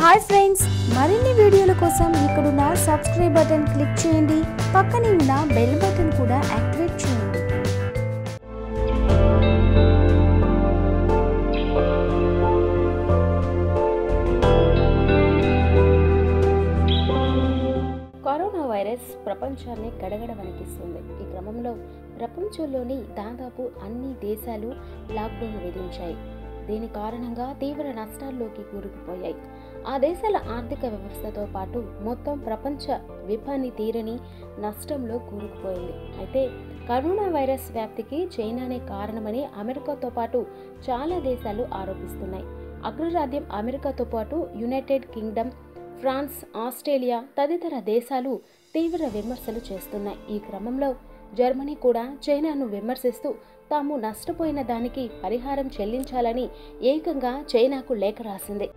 hi friends మరిన్ని వీడియోల కోసం ఇక్కడున్న సబ్స్క్రైబ్ బటన్ క్లిక్ చేయండి పక్కనే ఉన్న బెల్ బటన్ కూడా యాక్టివేట్ చేయండి కరోనా వైరస్ ప్రపంచాన్ని గడగడ వణికిస్తుంది ఈ క్రమంలో ప్రపంచంలోని దాదాపు అన్ని దేశాలు లాక్డౌన్ విధించాయి దీని కారణంగా తీవ్ర నష్టాల్లోకి కూరుకుపోయాయి ఆ దేశాల ఆర్థిక వ్యవస్థతో పాటు మొత్తం ప్రపంచ విపణి తీరని నష్టంలో కూరుకుపోయింది అయితే కరోనా వైరస్ వ్యాప్తికి చైనానే కారణమని అమెరికాతో పాటు చాలా దేశాలు ఆరోపిస్తున్నాయి అగ్రరాజ్యం అమెరికాతో పాటు యునైటెడ్ కింగ్డమ్ ఫ్రాన్స్ ఆస్ట్రేలియా తదితర దేశాలు తీవ్ర విమర్శలు చేస్తున్నాయి ఈ క్రమంలో జర్మనీ కూడా చైనాను విమర్శిస్తూ తాము నష్టపోయిన దానికి పరిహారం చెల్లించాలని ఏకంగా చైనాకు లేఖ రాసింది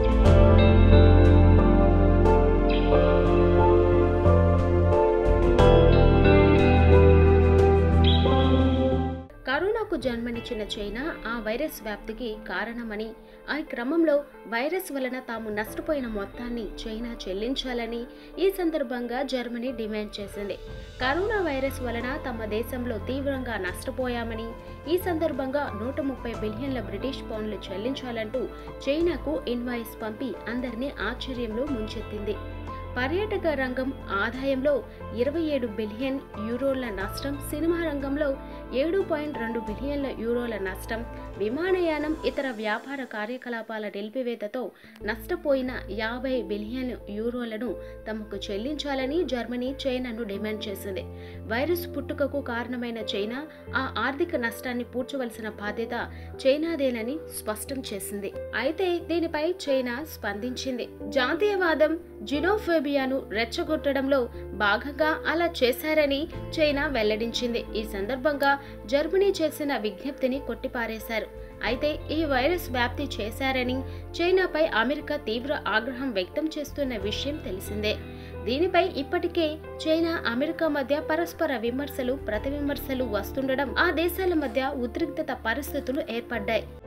కరోనాకు జన్మనిచ్చిన చైనా ఆ వైరస్ వ్యాప్తికి కారణమని ఆ క్రమంలో వైరస్ వలన తాము నష్టపోయిన మొత్తాన్ని చైనా చెల్లించాలని ఈ సందర్భంగా జర్మనీ డిమాండ్ చేసింది కరోనా వైరస్ వలన తమ దేశంలో తీవ్రంగా నష్టపోయామని ఈ సందర్భంగా నూట ముప్పై బిలియన్ల బ్రిటిష్ పౌండ్లు చెల్లించాలంటూ చైనాకు ఇన్వాయిస్ పంపి అందరినీ ఆశ్చర్యంలో ముంచెత్తింది పర్యాటక రంగం ఆదాయంలో ఇరవై ఏడు బిలియన్ యూరోల నష్టం సినిమా రంగంలో ఏడు పాయింట్ రెండు బిలియన్ల యూరోల నష్టం విమానయానం ఇతర వ్యాపార కార్యకలాపాల నిలిపివేతతో నష్టపోయిన యాభై బిలియన్ యూరోలను తమకు చెల్లించాలని జర్మనీ చైనాను డిమాండ్ చేసింది వైరస్ పుట్టుకకు కారణమైన చైనా ఆ ఆర్థిక నష్టాన్ని పూడ్చవలసిన బాధ్యత చైనాదేనని స్పష్టం చేసింది అయితే దీనిపై చైనా స్పందించింది జాతీయవాదం జినోఫోబియాను రెచ్చగొట్టడంలో భాగంగా అలా చేశారని చైనా వెల్లడించింది ఈ సందర్భంగా జర్మనీ చేసిన విజ్ఞప్తిని కొట్టిపారేశారు అయితే ఈ వైరస్ వ్యాప్తి చేశారని చైనాపై అమెరికా తీవ్ర ఆగ్రహం వ్యక్తం చేస్తున్న విషయం తెలిసిందే దీనిపై ఇప్పటికే చైనా అమెరికా మధ్య పరస్పర విమర్శలు ప్రతివిమర్శలు వస్తుండడం ఆ దేశాల మధ్య ఉద్రిక్తత పరిస్థితులు ఏర్పడ్డాయి